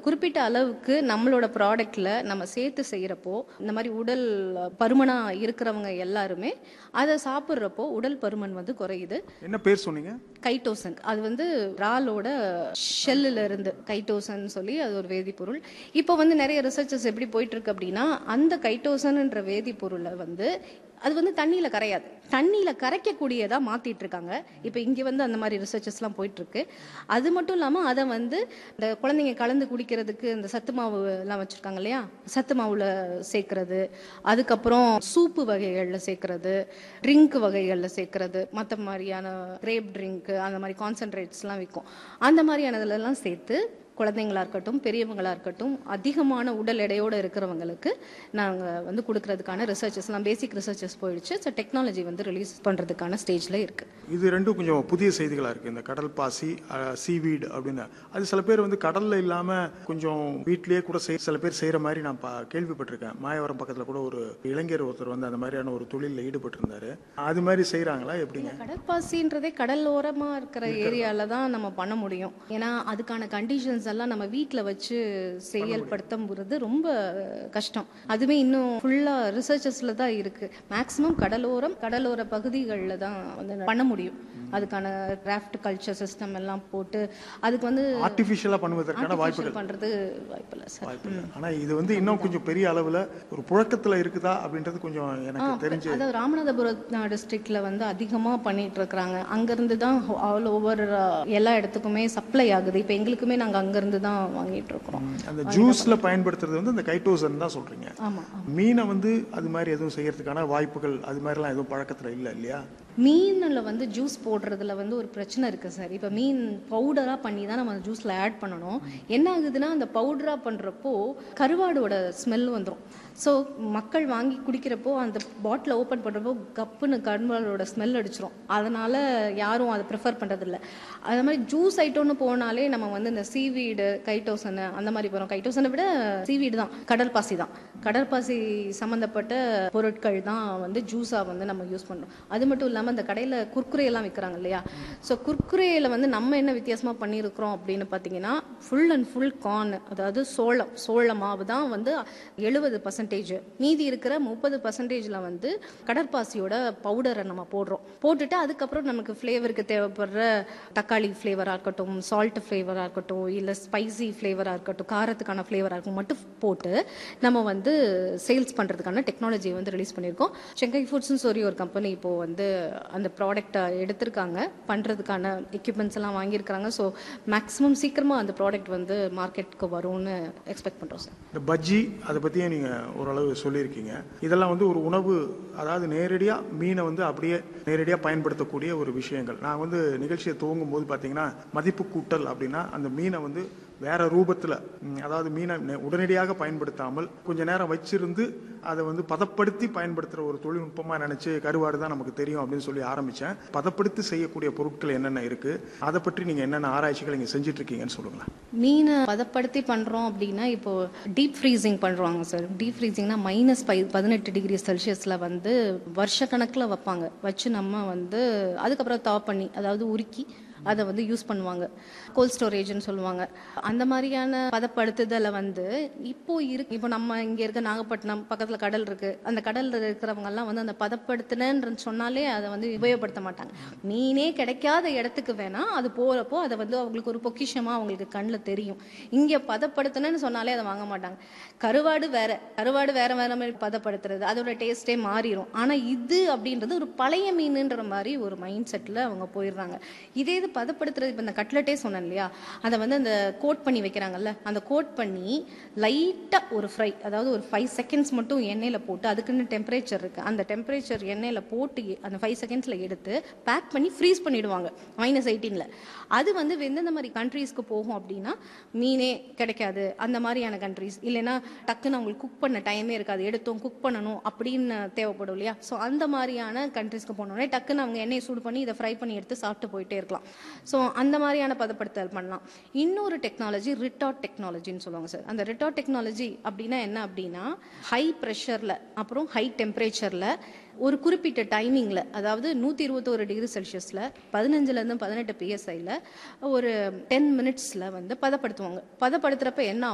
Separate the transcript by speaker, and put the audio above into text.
Speaker 1: குறிப்பிட்ட அளவுக்கு நம்மளோட ப்ராடக்ட்ல நம்ம சேர்த்து செய்யறப்போ இந்த மாதிரி உடல் பருமனா இருக்கிறவங்க எல்லாருமே அதை சாப்பிட்றப்போ உடல் பருமன் வந்து குறையுது
Speaker 2: என்ன பேர் சொன்னீங்க
Speaker 1: கைட்டோசன் அது வந்து இறாலோட ஷெல்லில் இருந்து கைட்டோசன் சொல்லி அது ஒரு வேதிப்பொருள் இப்போ வந்து நிறைய ரிசர்ச்சஸ் எப்படி போயிட்டு இருக்கு அப்படின்னா அந்த கைட்டோசன்ன்ற வேதிப்பொருளை வந்து அது வந்து தண்ணியில கரையாது தண்ணியில கரைக்கக்கூடியதா மாத்திட்டு இருக்காங்க இப்போ இங்க வந்து அந்த மாதிரி ரிசர்ச்சஸ்லாம் போயிட்டு இருக்கு அது மட்டும் இல்லாம அதை வந்து இந்த குழந்தைங்க கலந்து குடிக்கிறதுக்கு இந்த சத்து மாவு எல்லாம் வச்சிருக்காங்க இல்லையா சத்து மாவுல சேர்க்கறது அதுக்கப்புறம் சூப்பு வகைகள்ல சேர்க்கறது ட்ரிங்க் வகைகள்ல சேர்க்கறது மற்ற மாதிரியான கிரேப் ட்ரிங்க் அந்த மாதிரி கான்சென்ட்ரேட்ஸ்லாம் விற்கும் அந்த மாதிரியானதுல எல்லாம் சேர்த்து குழந்தைங்களா இருக்கட்டும் பெரியவங்களா இருக்கட்டும் அதிகமான உடல் எடையோட இருக்கிறவங்களுக்கு நாங்கள் வந்து கொடுக்கறதுக்கான ரிசர்ச்சஸ்லாம் பேசிக் ரிசர்ச்சஸ் போயிடுச்சு ஸோ டெக்னாலஜி வந்து ரிலீஸ் பண்ணுறதுக்கான ஸ்டேஜில் இருக்கு
Speaker 2: இது ரெண்டும் கொஞ்சம் புதிய செய்திகளா இருக்கு இந்த கடல் பாசி சீவீட் அப்படின்னு அது சில பேர் வந்து கடல்ல இல்லாம கொஞ்சம் வீட்லயே கூட செய் சில பேர் செய்யற மாதிரி நான் பா- கேள்விப்பட்டிருக்கேன் மாயவரம் பக்கத்துல கூட ஒரு இளைஞர் ஒருத்தர் வந்து அந்த மாதிரியான ஒரு தொழிலில் ஈடுபட்டு இருந்தாரு அது மாதிரி செய்யறாங்களா எப்படிங்க
Speaker 1: கடற்பாசின்றதே கடலோரமா இருக்கிற ஏரியால தான் நம்ம பண்ண முடியும் ஏன்னா அதுக்கான கண்டிஷன்ஸ் எல்லாம் நம்ம வீட்ல வச்சு செயல்படுத்தும்போது ரொம்ப கஷ்டம் அதுவே இன்னும் ஃபுல்லா ரிசர்ச்சஸ்ல தான் இருக்கு மேக்ஸிமம் கடலோரம் கடலோர பகுதிகளில் தான் வந்து பண்ண முடியும் அதுக்கான கிராஃப்ட் கல்ச்சர் சிஸ்டம் எல்லாம் போட்டு அதுக்கு வந்து
Speaker 2: ஆர்டிபிஷியலா பண்ணுவதற்கான
Speaker 1: artificial
Speaker 2: வாய்ப்புகள்
Speaker 1: பண்றது வாய்ப்பில்லை சார்
Speaker 2: வாய்ப்பு இல்லை. ஆனா இது வந்து இன்னும் கொஞ்சம் பெரிய அளவுல ஒரு புழக்கத்துல இருக்குதா அப்படின்றது கொஞ்சம் எனக்கு தெரிஞ்சு
Speaker 1: அதாவது ராமநாதபுரம் டிஸ்ட்ரிக்ட்ல வந்து அதிகமா பண்ணிட்டு இருக்காங்க அங்கிருந்து தான் ஆல் ஓவர் எல்லா இடத்துக்குமே சப்ளை ஆகுது இப்போ எங்களுக்குமே நாங்க அங்கிருந்து தான் வாங்கிட்டு இருக்கிறோம்
Speaker 2: அந்த ஜூஸ்ல பயன்படுத்துறது வந்து அந்த கைட்டோசன் தான் சொல்றீங்க
Speaker 1: ஆமா
Speaker 2: மீனை வந்து அது மாதிரி எதுவும் செய்யறதுக்கான வாய்ப்புகள் அது மாதிரிலாம் எதுவும் பழக்கத்துல இல்ல இல்லையா
Speaker 1: மீனில் வந்து ஜூஸ் போடுறதுல வந்து ஒரு பிரச்சனை இருக்கு சார் இப்போ மீன் பவுடராக பண்ணி தான் நம்ம ஜூஸில் ஆட் பண்ணணும் என்ன ஆகுதுன்னா அந்த பவுடராக பண்ணுறப்போ கருவாடோட ஸ்மெல் வந்துடும் ஸோ மக்கள் வாங்கி குடிக்கிறப்போ அந்த பாட்டிலை ஓப்பன் பண்ணுறப்போ கப்புன்னு கருவாடோட ஸ்மெல் அடிச்சிரும் அதனால யாரும் அதை ப்ரிஃபர் பண்ணுறதில்ல அது மாதிரி ஜூஸ் ஐட்டம்னு போனாலே நம்ம வந்து இந்த சீவீடு கைட்டோசனை அந்த மாதிரி போகிறோம் கைட்டோசனை விட சீவீடு தான் கடல் பாசி தான் கடற்பாசி சம்மந்தப்பட்ட பொருட்கள் தான் வந்து ஜூஸாக வந்து நம்ம யூஸ் பண்ணுறோம் அது மட்டும் இல்லாமல் இந்த கடையில் குர்குரே எல்லாம் விற்கிறாங்க இல்லையா ஸோ குர்குரேயில் வந்து நம்ம என்ன வித்தியாசமாக பண்ணியிருக்கிறோம் அப்படின்னு பார்த்தீங்கன்னா ஃபுல் அண்ட் ஃபுல் கார்ன் அதாவது சோளம் சோள மாவு தான் வந்து எழுபது பர்சன்டேஜ் மீதி இருக்கிற முப்பது பர்சன்டேஜில் வந்து கடற்பாசியோட பவுடரை நம்ம போடுறோம் போட்டுட்டு அதுக்கப்புறம் நமக்கு ஃப்ளேவருக்கு தேவைப்படுற தக்காளி ஃப்ளேவராக இருக்கட்டும் சால்ட் ஃப்ளேவராக இருக்கட்டும் இல்லை ஸ்பைசி ஃப்ளேவராக இருக்கட்டும் காரத்துக்கான ஃப்ளேவராக இருக்கும் மட்டும் போட்டு நம்ம வந்து சேல்ஸ் பண்ணுறதுக்கான டெக்னாலஜியை வந்து ரிலீஸ் பண்ணியிருக்கோம் செங்கை ஃபுட்ஸ்னு சொல்லி ஒரு கம்பெனி இப்போ வந்து அந்த ப்ராடக்ட்டை எடுத்திருக்காங்க பண்ணுறதுக்கான எக்யூப்மெண்ட்ஸ் எல்லாம் வாங்கியிருக்காங்க ஸோ மேக்ஸிமம் சீக்கிரமாக அந்த ப்ராடக்ட் வந்து மார்க்கெட்டுக்கு வரும்னு எக்ஸ்பெக்ட் பண்ணுறோம் சார்
Speaker 2: இந்த பஜ்ஜி அதை பற்றியும் நீங்கள் ஓரளவு சொல்லியிருக்கீங்க இதெல்லாம் வந்து ஒரு உணவு அதாவது நேரடியாக மீனை வந்து அப்படியே நேரடியாக பயன்படுத்தக்கூடிய ஒரு விஷயங்கள் நான் வந்து நிகழ்ச்சியை துவங்கும் போது பார்த்தீங்கன்னா மதிப்பு கூட்டல் அப்படின்னா அந்த மீனை வந்து வேற ரூபத்தில் அதாவது மீனை நெ- உடனடியாக பயன்படுத்தாமல் கொஞ்ச நேரம் வச்சிருந்து அதை வந்து பதப்படுத்தி பயன்படுத்துகிற ஒரு தொழில்நுட்பமாக நினச்சி கருவாடு தான் நமக்கு தெரியும் அப்படின்னு சொல்லி ஆரம்பித்தேன் பதப்படுத்தி செய்யக்கூடிய பொருட்கள் என்னென்ன இருக்குது அதை பற்றி நீங்கள் என்னென்ன ஆராய்ச்சிகள் இங்கே செஞ்சுட்டு இருக்கீங்கன்னு சொல்லுங்களேன்
Speaker 1: மீனை பதப்படுத்தி பண்றோம் அப்படின்னா இப்போ டீப் ஃப்ரீசிங் பண்றாங்க சார் டீப் ஃப்ரீசிங்னா மைனஸ் பை பதினெட்டு டிகிரி செல்சியஸ்ல வந்து வருஷ கணக்குல வைப்பாங்க வச்சு நம்ம வந்து அதுக்கப்புறம் தா பண்ணி அதாவது உருக்கி அதை வந்து யூஸ் பண்ணுவாங்க கோல்ட் ஸ்டோரேஜ்னு சொல்லுவாங்க அந்த மாதிரியான பதப்படுத்துதலை வந்து இப்போ இருக்கு இப்போ நம்ம இங்க இருக்க நாகப்பட்டினம் பக்கத்துல கடல் இருக்கு அந்த கடல்ல இருக்கிறவங்க எல்லாம் வந்து அந்த பதப்படுத்தினு சொன்னாலே அதை வந்து உபயோகப்படுத்த மாட்டாங்க மீனே கிடைக்காத இடத்துக்கு வேணா அது போறப்போ அதை வந்து அவங்களுக்கு ஒரு பொக்கிஷமா அவங்களுக்கு கண்ணில் தெரியும் இங்க பதப்படுத்தினு சொன்னாலே அதை வாங்க மாட்டாங்க கருவாடு வேற கருவாடு வேற வேற மாதிரி பதப்படுத்துறது அதோட டேஸ்டே மாறிடும் ஆனா இது அப்படின்றது ஒரு பழைய மீனுன்ற மாதிரி ஒரு மைண்ட் செட்ல அவங்க போயிடுறாங்க இதே இது பதப்படுத்துறது இப்போ இந்த கட்லெட்டே சொன்னேன் இல்லையா அதை வந்து அந்த கோட் பண்ணி வைக்கிறாங்கல்ல அந்த கோட் பண்ணி லைட்டா ஒரு ஃப்ரை அதாவது ஒரு ஃபைவ் செகண்ட்ஸ் மட்டும் எண்ணெயில போட்டு அதுக்குன்னு டெம்பரேச்சர் இருக்கு அந்த டெம்பரேச்சர் எண்ணெயில போட்டு அந்த ஃபைவ் செகண்ட்ஸ்ல எடுத்து பேக் பண்ணி ஃப்ரீஸ் பண்ணிடுவாங்க மைனஸ் எயிட்டீன்ல அது வந்து எந்தெந்த மாதிரி கண்ட்ரீஸ்க்கு போகும் அப்படின்னா மீனே கிடைக்காது அந்த மாதிரியான கண்ட்ரீஸ் இல்லைன்னா டக்குன்னு அவங்களுக்கு குக் பண்ண டைமே இருக்காது எடுத்தோம் குக் பண்ணணும் அப்படின்னு தேவைப்படும் இல்லையா ஸோ அந்த மாதிரியான கண்ட்ரீஸ்க்கு போனோடனே டக்குன்னு அவங்க எண்ணெயை சூடு பண்ணி இதை ஃப்ரை பண்ணி எடுத்து சாப்பிட்டு போயிட்டே இருக்கலாம் ஸோ அந்த மாதிரியான பதப்படுத்தல் பண்ணலாம் இன்னொரு டெக்னாலஜி ரிட்டார்ட் டெக்னாலஜின்னு சொல்லுவாங்க சார் அந்த ரிட்டார்ட் டெக்னாலஜி அப்படின்னா என்ன அப்படின்னா ஹை ப்ரெஷரில் அப்புறம் ஹை டெம்பரேச்சரில் ஒரு குறிப்பிட்ட டைமிங்கில் அதாவது நூற்றி இருபத்தோரு டிகிரி செல்சியஸில் பதினஞ்சுலேருந்து பதினெட்டு பிஎஸ்ஐயில் ஒரு டென் மினிட்ஸில் வந்து பதப்படுத்துவாங்க பதப்படுத்துகிறப்ப என்ன